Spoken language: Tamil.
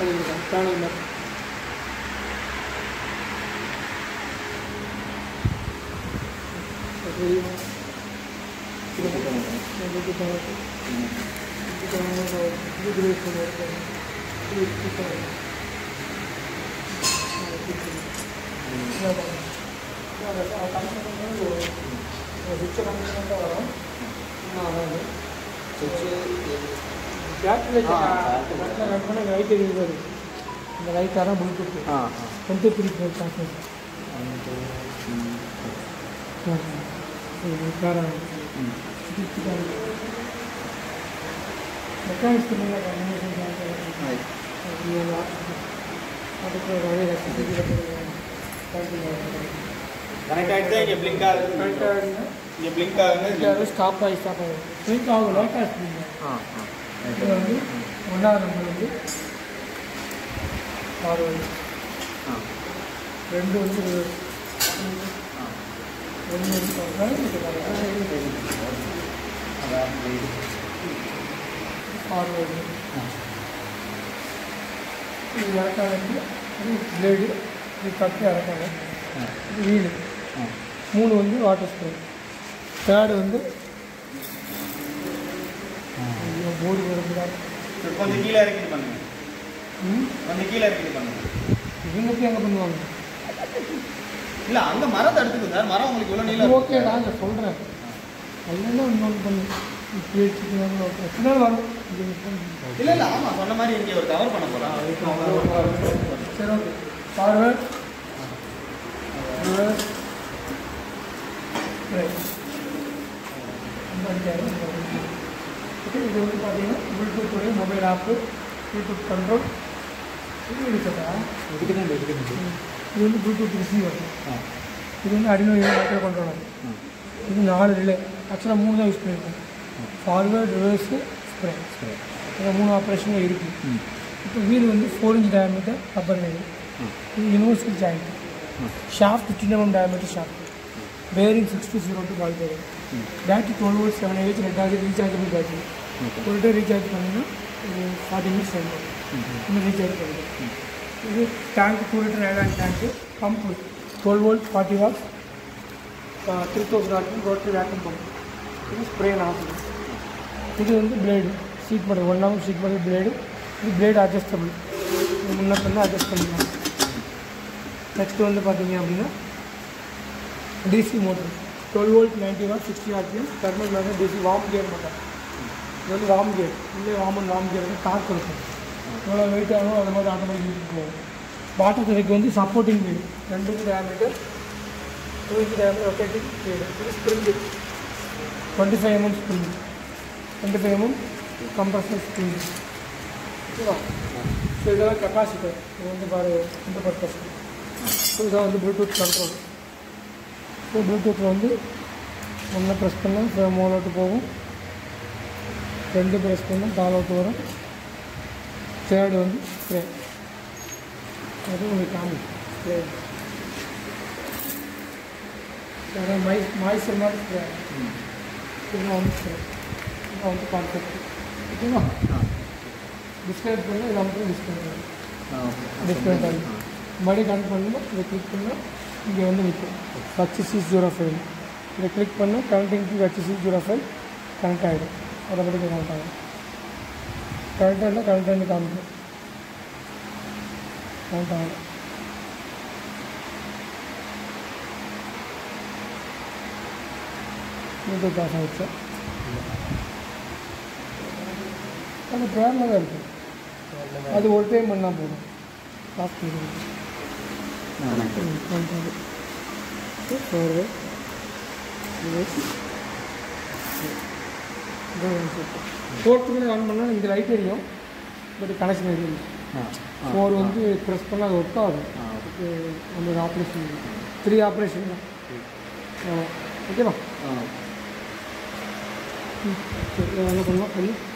அது சேனல் மாதிரி சரி இது இது லைட் எரியுது இந்த லைட்டாக தான் ப்ளூடூத் ஆ twenty three four percent mechanics அதுக்கு நிறைய கனெக்ட் ஆகிட்டு இங்கே பிளிங்க் ஆகுது கரெக்டாக இங்கே பிளிங்க் ஆகுது ஸ்டாப் ஆகி ஸ்டாப் ஆகும் ஸ்விங் ஆகும் லைட்டாக ஸ்விங் ஆ இது வந்து ஒன்றாவது நம்பர் வந்து ஆறு வந்து ஆ ரெண்டு வந்து ஒன்று வந்து ஆறு வந்து இது இறக்காங்க இது பிளேடு இது கட்டு இறக்காங்க இது வீடு மூணு வந்து வாட்டர் ஸ்ப்ரே தேர்டு வந்து போர்டு வருகிறார் கொஞ்சம் கீழே இறக்கி பண்ணுங்க ம் கொஞ்சம் கீழே இறக்கி பண்ணுங்க இவங்க எங்கே பண்ணுவாங்க இல்லை அங்கே மரம் தடுத்துக்கு சார் மரம் உங்களுக்கு இவ்வளோ நீளம் ஓகே நான் சொல்கிறேன் அதெல்லாம் இன்னொன்று பண்ணு இப்படி வச்சுக்கலாம் ஓகே பின்னால் வரும் இது பண்ணு. இல்லை இல்லை ஆமாம் சொன்ன மாதிரி இங்கே ஒரு கவர் பண்ண போகிறோம் சரி ஓகே ஃபார்வர்ட் ரிவர்ஸ் ஓகே இது வந்து பார்த்தீங்கன்னா ப்ளூடூத்துடைய மொபைல் ஆப்பு ப்ளூடூத் கண்ட்ரோல் இது இருக்குதா இதுக்கு தான் இதுக்கு இது வந்து ப்ளூடூத் ரிசீவர் இது வந்து அடினோ மைக்ரோ கண்ட்ரோலர் இது நாலு ரிலே ஆக்சுவலாக மூணு தான் யூஸ் பண்ணியிருக்கோம் ஃபார்வர்ட் ரிவர்ஸு ஸ்ப்ரே இந்த மூணு ஆப்ரேஷனும் இருக்குது இப்போ வீல் வந்து four inch diameter rubber wheel இது யூனிவர்சல் ஜாயிண்ட் ஷாஃப்ட் சின்னம் diameter shaft bearing six two zero two ball bearing battery twelve volt seven AH ரெண்டாவது ரீசார்ஜபிள் பேட்டரி ஒரு டே ரீசார்ஜ் பண்ணிங்கன்னா ஒரு ஃபார்ட்டி மினிட்ஸ் ஆகும் இன்னும் ரீசார்ஜ் பண்ணிக்கலாம் இது டேங்க் டூ லிட்டர் ஏழாயிரம் டேங்க்கு pump twelve volt forty watts three thousand ஆட்டும் ரோட்டரி வேக்கம் பம்ப் இது ஸ்ப்ரே நாசில் இது வந்து பிளேடு சீட் பண்ணுறது ஒன் ஹவர் சீட் பண்ணுறது பிளேடு இது பிளேடு அட்ஜஸ்டபிள் இது முன்ன பண்ண அட்ஜஸ்ட் பண்ணிக்கலாம் நெக்ஸ்ட் வந்து பார்த்தீங்க அப்படின்னா DC motor twelve volt ninety watt sixty RPM thermal மேலே டிசி வார்ம் கியர் மோட்டர் இது வந்து வார்ம் கியர் இல்லை வார்ம் அண்ட் வார்ம் கியர் வந்து டார்க் இருக்கும் எவ்வளோ வெயிட் ஆகும் அது மாதிரி ஆட்டோமேட்டிக் போகும் பாட்டர் துறைக்கு வந்து சப்போர்ட்டிங் வீடு ரெண்டு inch diameter two inch diameter rotating வீடு இது spring twenty five MM spring twenty five MM compressor spring ஓகேவா ஸோ இதெல்லாம் கெப்பாசிட்டர் இது வந்து பாரு இந்த பர்பஸ் ஸோ இதான் வந்து ப்ளூடூத் கண்ட்ரோல் ஸோ ப்ளூடூத்தில் வந்து ஒன்று ப்ரெஸ் பண்ணால் மூணு அவுட்டு போகும் ரெண்டு ப்ரெஸ் பண்ணால் டால் அவுட் வரும் தேர்டு வந்து ஸ்ப்ரே அது உங்களுக்கு காமி ஸ்ப்ரே அதான் மை மாய்ச்சர் மாதிரி ஸ்ப்ரே இதெல்லாம் வந்து ஸ்ப்ரே இதெல்லாம் வந்து கான்செப்ட் ஓகேவா டிஸ்கனெக்ட் பண்ணால் இதை மட்டும் டிஸ்கனெக்ட் டிஸ்கனெக்ட் ஆகும் மறுபடியும் கனெக்ட் பண்ணணும் இதை கிளிக் பண்ணால் இங்கே வந்து நிற்கும் ஹச் சிக்ஸ் ஜீரோ ஃபைவ் இதை கிளிக் பண்ணால் connecting to H six zero five connect ஆகிடும் ஆட்டோமேட்டிக்காக கனெக்ட் ஆகும் கனெக்ட் ஆனால் கனெக்ட் ஆகி காமிக்கும் கனெக்ட் ஆகும் ப்ளூடூத் ஆஃப் ஆகிடுச்சு அது ப்ராப்ளம் தான் இருக்குது அது ஒரு டைம் பண்ணால் போதும் ஆஃப் பண்ணிடுங்க ஃபோர்த்துக்கு ஆன் பண்ணால் இந்த லைட் எரியும் பட் கனெக்ஷன் எரியும் ஃபோர் வந்து ப்ரெஸ் பண்ணால் அது ஒர்க் ஆகும் அதுக்கு நம்மளோட ஆப்ரேஷன் த்ரீ ஆப்ரேஷன் தான் ஆமாம் ஓகேவா சரி என்ன பண்ணலாம் பண்ணி